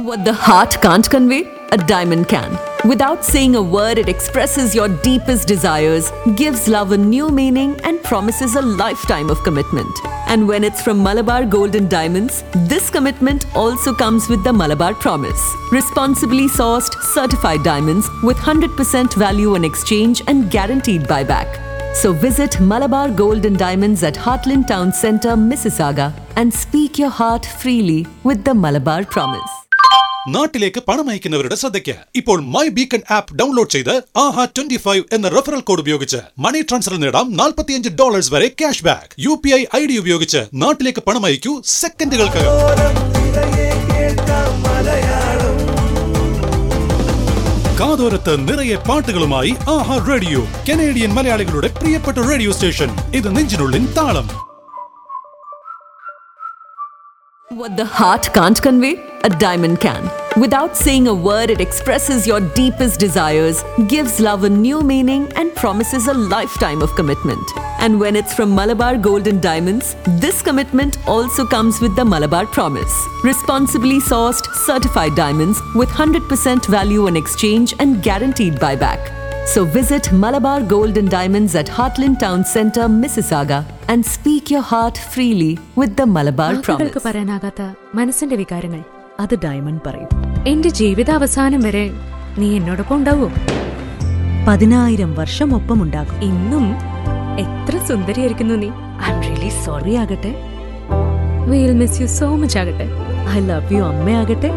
What the heart can't convey, a diamond can. Without saying a word, it expresses your deepest desires, gives love a new meaning, and promises a lifetime of commitment. And when it's from Malabar Gold and Diamonds, this commitment also comes with the Malabar Promise. Responsibly sourced, certified diamonds with 100% value on exchange and guaranteed buyback. So visit Malabar Gold and Diamonds at Heartland Town Centre, Mississauga, and speak your heart freely with the Malabar Promise. നാട്ടിലേക്ക് പണം അയക്കുന്നവരുടെ ശ്രദ്ധയ്ക്ക് ഇപ്പോൾ my beacon app download ചെയ്ത് ആഹ twenty five എന്ന referral code ഉപയോഗിച്ച് money transfer നേടാം നാൽപ്പത്തിയഞ്ച് ഡോളേഴ്സ് വരെ cash back U P I I D ഉപയോഗിച്ച് നാട്ടിലേക്ക് പണം അയക്കൂ സെക്കൻഡുകൾക്കകം കാതോരത്ത് നിറയെ പാട്ടുകളുമായി ആഹ റേഡിയോ കനേഡിയൻ മലയാളികളുടെ പ്രിയപ്പെട്ട റേഡിയോ സ്റ്റേഷൻ ഇത് നെഞ്ചിനുള്ളിൻ താളം What the heart can't convey, a diamond can. Without saying a word, it expresses your deepest desires, gives love a new meaning, and promises a lifetime of commitment. And when it's from Malabar Gold and Diamonds, this commitment also comes with the Malabar Promise. Responsibly sourced, certified diamonds with 100% value on exchange and guaranteed buyback. So visit Malabar Gold and Diamonds at Heartland Town Centre, Mississauga, and speak your heart freely with the Malabar Promise. വാക്കുകൾക്ക് പറയാനാകാത്ത മനസ്സിന്റെ വികാരങ്ങൾ അത് diamond പറയും എന്റെ ജീവിതാവസാനം വരെ നീ എന്നോടൊപ്പം ഉണ്ടാവോ പതിനായിരം വർഷം ഒപ്പമുണ്ടാകും ഇന്നും എത്ര സുന്ദരിയായിരിക്കുന്നു നീ ഐ എം റിയലി സോറി ആകട്ടെ will miss you so much ആകട്ടെ ഐ ലവ് യു അമ്മയാകട്ടെ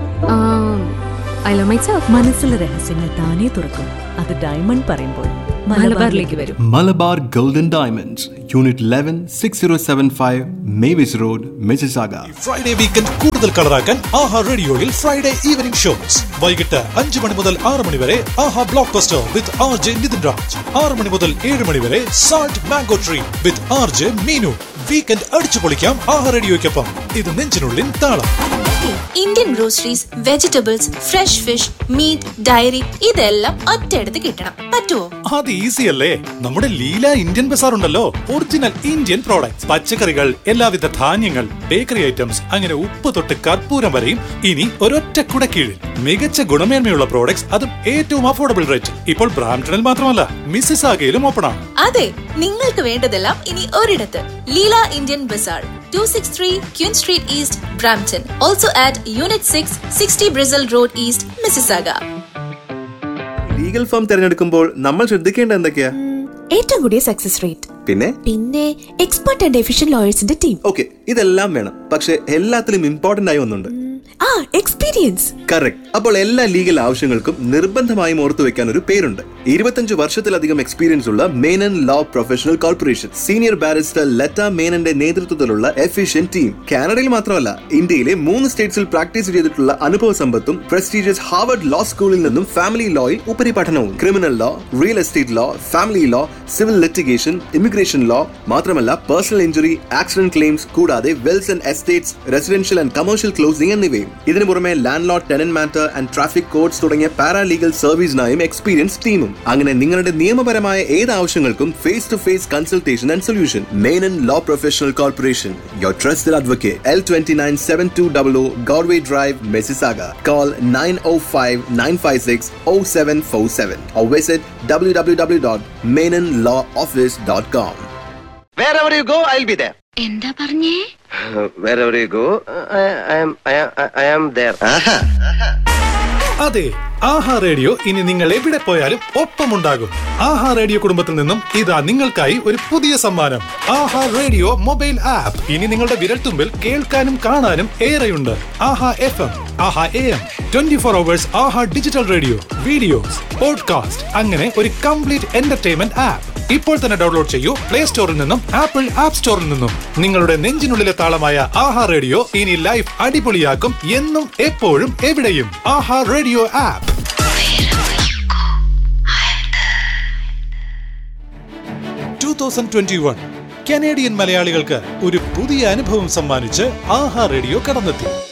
ഐ ലവ് മൈ സെൽഫ് മനസ്സിലെ രഹസ്യങ്ങൾ താനേ തുറക്കും അത് ഡയമണ്ട് പറയുമ്പോൾ മലബാറിലേക്ക് വരും Malabar Golden Diamonds, Unit 11, 6075, Mavis Road, Mississauga. Friday weekend കൂടുതൽ കളറാക്കാൻ ആഹാ റേഡിയോയിൽ ഫ്രൈഡേ ഈവനിംഗ് ഷോസ് വൈകിട്ട് അഞ്ച് മണി മുതൽ ആറ് മണി വരെ Aha blockbuster with R J Nithin Raj ആറ് മണി മുതൽ ഏഴ് മണി വരെ salt mango tree with R J Meenu weekend അടിച്ചു പൊളിക്കാം ആഹാ റേഡിയോയ്ക്കൊപ്പം ഇത് നെഞ്ചിനുള്ളിൻ താളം Indian groceries vegetables fresh fish meat dairy ഇതെല്ലാം ഒറ്റയെടുത്ത് കിട്ടണം പറ്റുമോ അത് ഈസി അല്ലേ നമ്മുടെ ലീല ഇന്ത്യൻ ബസാർ ഉണ്ടല്ലോ ഒറിജിനൽ ഇന്ത്യൻ പ്രോഡക്ട്സ് പച്ചക്കറികൾ എല്ലാവിധ ധാന്യങ്ങൾ ബേക്കറി ഐറ്റംസ് അങ്ങനെ ഉപ്പ് തൊട്ട് കർപ്പൂരം വരെയും ഇനി ഒരൊറ്റ കുടക്കീഴിൽ മികച്ച ഗുണമേന്മയുള്ള പ്രോഡക്ട്സ് അതും ഏറ്റവും അഫോർഡബിൾ റേറ്റ് ഇപ്പോൾ ബ്രാംപ്ടണിൽ മാത്രമല്ല മിസ്സിസ് ആകയിലും ഓപ്പൺ ആണ് അതെ നിങ്ങൾക്ക് വേണ്ടതെല്ലാം ഇനി ഒരിടത്ത് Leela Indian bazaar two six three Queen Street East Brampton also at unit six sixty Bristol Road East Mississauga legal firm തിരഞ്ഞെടുക്കുമ്പോൾ നമ്മൾ ശ്രദ്ധിക്കേണ്ട എന്തൊക്കെയാ ഏറ്റവും കൂടിയ സക്സസ് റേറ്റ് പിന്നെ പിന്നെ എക്സ്പെർട്ട് ആൻഡ് എഫിഷ്യന്റ് ലോയേഴ്സിന്റെ ടീം ഓക്കെ ഇതെല്ലാം വേണം പക്ഷെ എല്ലാത്തിലും ഇമ്പോർട്ടന്റ് ആയി ഒന്നുണ്ട് ആ എക്സ്പീരിയൻസ് കറക്റ്റ് അപ്പോൾ എല്ലാ ലീഗൽ ആവശ്യങ്ങൾക്കും നിർബന്ധമായും ഓർത്തു വെക്കാൻ ഒരു പേരുണ്ട് ഇരുപത്തഞ്ച് വർഷത്തിലധികം എക്സ്പീരിയൻസ് ഉള്ള Menon law professional corporation senior barrister Latha മേനന്റെ നേതൃത്വത്തിലുള്ള എഫിഷ്യൻ ടീം കാനഡയിൽ മാത്രമല്ല ഇന്ത്യയിലെ മൂന്ന് സ്റ്റേറ്റ്സിൽ പ്രാക്ടീസ് ചെയ്തിട്ടുള്ള അനുഭവ സമ്പത്തും പ്രസ്റ്റീജിയസ് ഹാർവർഡ് ലോ സ്കൂളിൽ നിന്നും ഫാമിലി ലോയിൽ ഉപരിപഠനവും criminal law real estate law family law civil litigation immigration law മാത്രമല്ല പേഴ്സണൽ ഇഞ്ചുറി ആക്സിഡന്റ് ക്ലെയിംസ് കൂടാതെ wills and estates residential and commercial closing എന്നിവയും ഇതിനു പുറമെ landlord tenant matter and traffic codes തുടങ്ങിയ പാരാലീഗൽ സർവീസിനായും experience ടീമും അങ്ങനെ നിങ്ങളുടെ നിയമപരമായ ഏത് ആവശ്യങ്ങൾക്കും face to face consultation and solution Menon law professional corporation your trusted advocate L twenty nine seven two double O Goreway drive Mississauga call nine O five nine five six O seven four seven or visit www.menonlawoffice.com. Wherever you go, I'll be there. എന്താ പറഞ്ഞേ Wherever you go, I, I am, I am, I am there. അതെ ആഹാ radio ഇനി നിങ്ങൾ എവിടെ പോയാലും ഒപ്പമുണ്ടാകും ആഹാ radio കുടുംബത്തിൽ നിന്നും ഇതാ നിങ്ങൾക്കായി ഒരു പുതിയ സമ്മാനം ആഹാ റേഡിയോ മൊബൈൽ ആപ്പ് ഇനി നിങ്ങളുടെ വിരൽത്തുമ്പിൽ കേൾക്കാനും കാണാനും ഏറെയുണ്ട് Aha F M Aha A M twenty four hours Aha digital radio videos podcast അങ്ങനെ ഒരു കംപ്ലീറ്റ് എന്റർടൈൻമെന്റ് ആപ്പ് ഇപ്പോൾ തന്നെ ഡൗൺലോഡ് ചെയ്യൂ പ്ലേ സ്റ്റോറിൽ നിന്നും ആപ്പിൾ ആപ്പ് സ്റ്റോറിൽ നിന്നും നിങ്ങളുടെ നെഞ്ചിനുള്ളിലെ താളമായ ആഹാ റേഡിയോ ഇനി ലൈഫ് അടിപൊളിയാക്കും എന്നും എപ്പോഴും എവിടെയും Aha radio app two thousand twenty one Canadian മലയാളികൾക്ക് ഒരു പുതിയ അനുഭവം സമ്മാനിച്ച് ആഹാ റേഡിയോ കടന്നെത്തി